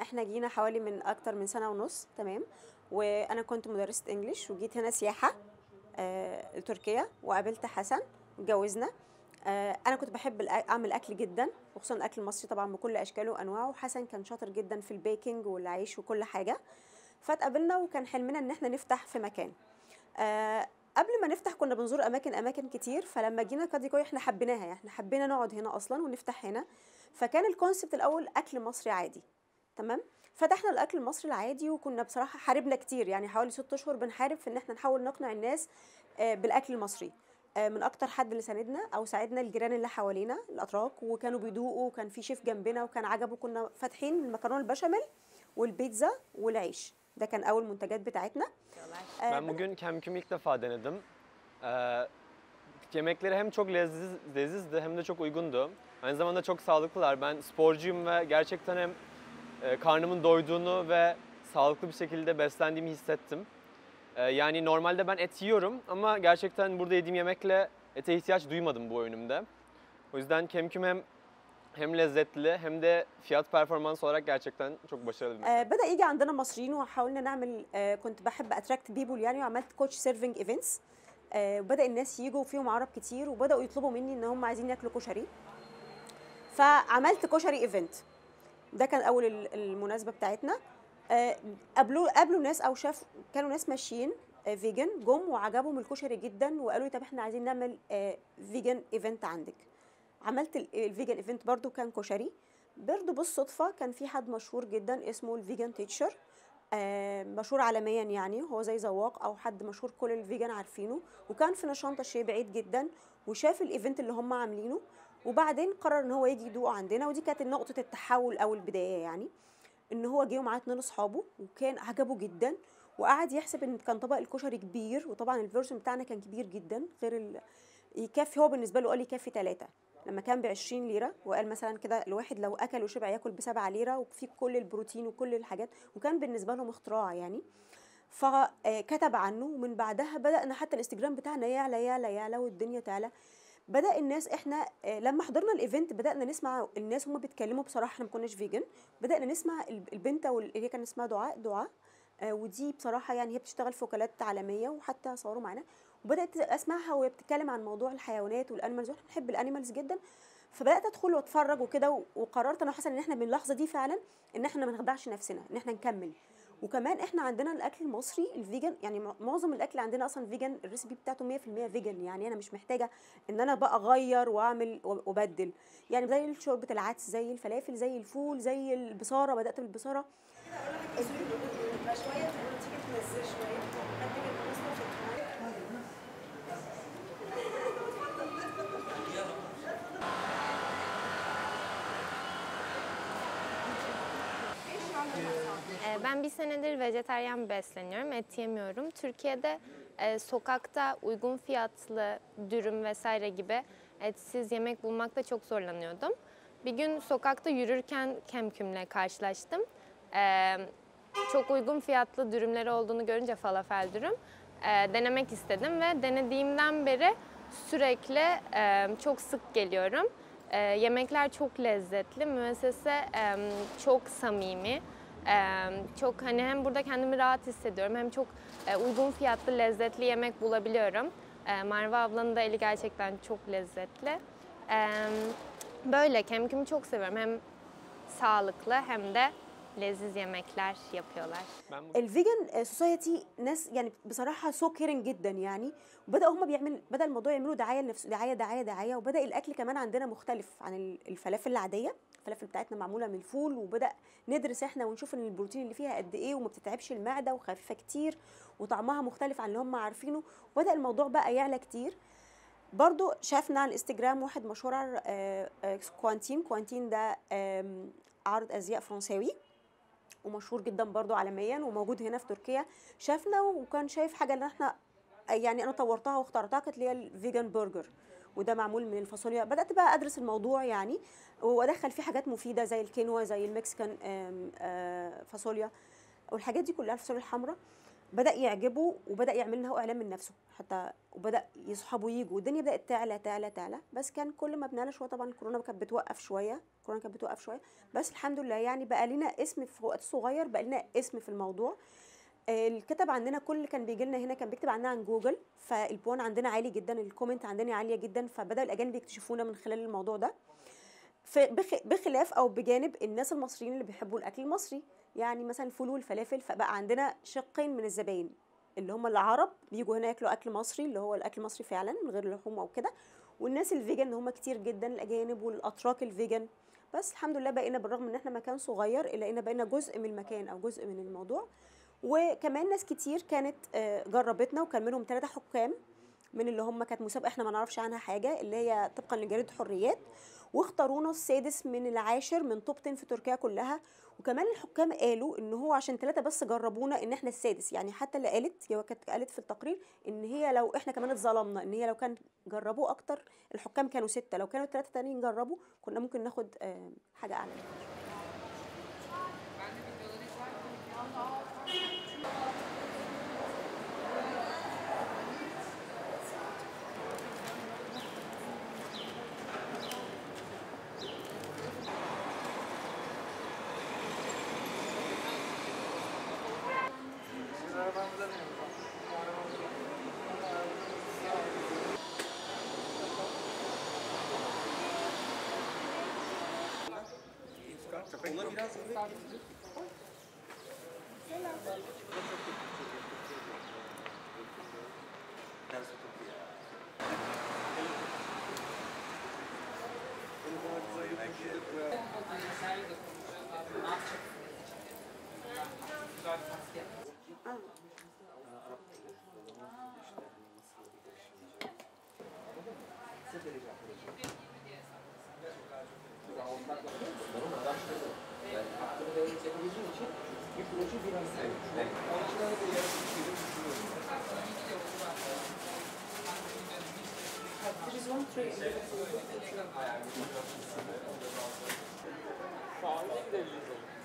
احنا جينا حوالي من اكتر من سنه ونص تمام وانا كنت مدرسه انجليش وجيت هنا سياحه آه تركيا وقابلت حسن اتجوزنا آه انا كنت بحب الأ- اعمل اكل جدا وخصوصا الاكل المصري طبعا بكل اشكاله وانواعه وحسن كان شاطر جدا في البيكنج والعيش وكل حاجه فاتقابلنا وكان حلمنا ان احنا نفتح في مكان آه قبل ما نفتح كنا بنزور اماكن اماكن كتير فلما جينا كاديكوي احنا حبيناها يعني احنا حبينا نقعد هنا اصلا ونفتح هنا فكان الكونسبت الاول اكل مصري عادي تمام فتحنا الاكل المصري العادي وكنا بصراحه حاربنا كتير يعني حوالي ست اشهر بنحارب في ان احنا نحاول نقنع الناس آه، بالاكل المصري آه، من اكتر حد اللي ساندنا او ساعدنا الجيران اللي حوالينا الاتراك وكانوا بيدوقوا وكان في شيف جنبنا وكان عجبه كنا فاتحين المكرونه البشاميل والبيتزا والعيش ده كان اول منتجات بتاعتنا آه، Ben bugün kemküm ilk defa denedim. Ee, yemekleri hem çok leziz, lezizdi hem de çok uygundu. Aynı zamanda çok sağlıklılar. Ben sporcuyum ve gerçekten hem e, karnımın doyduğunu ve sağlıklı bir şekilde beslendiğimi hissettim. Ee, yani normalde ben et yiyorum ama gerçekten burada yediğim yemekle ete ihtiyaç duymadım bu öğünümde. O yüzden kemküm hem hem lezzetli hem de fiyat performans olarak gerçekten çok başarılı bir آه، بدا يجي عندنا مصريين وحاولنا نعمل آه، كنت بحب اتراكت بيبول يعني وعملت كوتش سيرفنج ايفنتس وبدا الناس يجوا فيهم عرب كتير وبداوا يطلبوا مني ان هم عايزين ياكلوا كشري فعملت كشري ايفنت ده كان اول ال- المناسبه بتاعتنا آه، قابلوا قابلوا ناس او شاف كانوا ناس ماشيين فيجن جم وعجبهم الكشري جدا وقالوا لي طب احنا عايزين نعمل فيجن ايفنت عندك عملت الفيجن ايفنت برضو كان كشري برضو بالصدفة كان في حد مشهور جدا اسمه الفيجن تيتشر آه مشهور عالميا يعني هو زي ذواق او حد مشهور كل الفيجن عارفينه وكان في نشانتا شيء بعيد جدا وشاف الايفنت اللي هم عاملينه وبعدين قرر ان هو يجي يدوقه عندنا ودي كانت نقطة التحول او البداية يعني ان هو جه ومعاه اتنين اصحابه وكان عجبه جدا وقعد يحسب ان كان طبق الكشري كبير وطبعا الفيرجن بتاعنا كان كبير جدا غير ال... يكفي هو بالنسبه له قال يكفي ثلاثه لما كان ب 20 ليره وقال مثلا كده الواحد لو اكل وشبع ياكل بسبعة ليره وفي كل البروتين وكل الحاجات وكان بالنسبه لهم اختراع يعني فكتب عنه ومن بعدها بدأنا حتى الانستجرام بتاعنا يعلى يعلى يعلى والدنيا تعلى بدأ الناس احنا آه، لما حضرنا الايفنت بدأنا نسمع الناس هم بيتكلموا بصراحة احنا ما كناش فيجن بدأنا نسمع الب- البنت او اللي هي كان اسمها دعاء دعاء آه، ودي بصراحة يعني هي بتشتغل في وكالات عالمية وحتى صوروا معانا وبدأت اسمعها وهي بتتكلم عن موضوع الحيوانات والانيمالز واحنا بنحب الانيمالز جدا فبدات ادخل واتفرج وكده و- وقررت انا وحسن ان احنا من اللحظه دي فعلا ان احنا ما نخدعش نفسنا ان احنا نكمل وكمان احنا عندنا الاكل المصري الفيجن يعني مع- معظم الاكل عندنا اصلا فيجن الريسبي بتاعته 100% فيجن يعني انا مش محتاجه ان انا بقى اغير واعمل و- وابدل يعني زي شوربه العدس زي الفلافل زي الفول زي البصاره بدات بالبصاره Ee, Ben bir senedir vejetaryen besleniyorum, et yemiyorum. Türkiye'de e, sokakta uygun fiyatlı dürüm vesaire gibi etsiz yemek bulmakta çok zorlanıyordum. Bir gün sokakta yürürken kemkümle karşılaştım. Ee, çok uygun fiyatlı dürümleri olduğunu görünce falafel dürüm e, denemek istedim ve denediğimden beri sürekli e, çok sık geliyorum. E, yemekler çok lezzetli, müessese e, çok samimi. Ee, çok hani hem burada kendimi rahat hissediyorum hem çok e, uygun fiyatlı lezzetli yemek bulabiliyorum. Ee, Merve ablanın da eli gerçekten çok lezzetli. Ee, böyle kemkümü çok seviyorum. Hem sağlıklı hem de leziz yemekler yapıyorlar. Ben bugün الفيجن سوسايتي ناس يعني بصراحه سو كيرنج جدا يعني وبداوا هم بيعمل بدا الموضوع يعملوا دعايه لنفس دعايه دعايه دعايه وبدا الاكل كمان عندنا مختلف عن ال- الفلافل العاديه الفلافل بتاعتنا معموله من الفول وبدا ندرس احنا ونشوف ان البروتين اللي فيها قد ايه وما بتتعبش المعده وخفيفه كتير وطعمها مختلف عن اللي هم عارفينه وبدا الموضوع بقى يعلى كتير برضو شافنا على الانستجرام واحد مشهور آه، آه، كوانتين كوانتين ده آم، عارض ازياء فرنساوي ومشهور جدا برضو عالميا وموجود هنا في تركيا شافنا وكان شايف حاجه اللي احنا يعني انا طورتها واخترتها كانت اللي هي الفيجن برجر وده معمول من الفاصوليا بدات بقى ادرس الموضوع يعني وادخل فيه حاجات مفيده زي الكينوا زي المكسيكان آم، آه، فاصوليا والحاجات دي كلها الفاصوليا الحمراء بدا يعجبه وبدا يعمل لنا هو اعلان من نفسه حتى وبدا يصحابه يجوا والدنيا بدات تعلى تعلى تعلى بس كان كل ما بنعلى شويه طبعا الكورونا كانت بتوقف شويه الكورونا كانت بتوقف شويه بس الحمد لله يعني بقى لنا اسم في وقت صغير بقى لنا اسم في الموضوع آه، الكتب عندنا كل اللي كان بيجي لنا هنا كان بيكتب عننا عن جوجل فالبوان عندنا عالي جدا الكومنت عندنا عاليه جدا فبدا الاجانب يكتشفونا من خلال الموضوع ده ف- بخ- بخلاف او بجانب الناس المصريين اللي بيحبوا الاكل المصري يعني مثلا الفول والفلافل فبقى عندنا شقين من الزباين اللي هم العرب بيجوا هنا ياكلوا اكل مصري اللي هو الاكل المصري فعلا من غير لحوم او كده والناس الفيجن اللي هم كتير جدا الاجانب والاتراك الفيجن بس الحمد لله بقينا بالرغم ان احنا مكان صغير الا ان بقينا جزء من المكان او جزء من الموضوع وكمان ناس كتير كانت آه، جربتنا وكان منهم ثلاثه حكام من اللي هم كانت مسابقه احنا ما نعرفش عنها حاجه اللي هي طبقا لجريده حريات واختارونا السادس من العاشر من توب 10 في تركيا كلها وكمان الحكام قالوا ان هو عشان ثلاثه بس جربونا ان احنا السادس يعني حتى اللي قالت هي كانت قالت في التقرير ان هي لو احنا كمان اتظلمنا ان هي لو كان جربوا اكتر الحكام كانوا سته لو كانوا ثلاثه تانيين جربوا كنا ممكن ناخد آه، حاجه اعلى Sağlık devleti.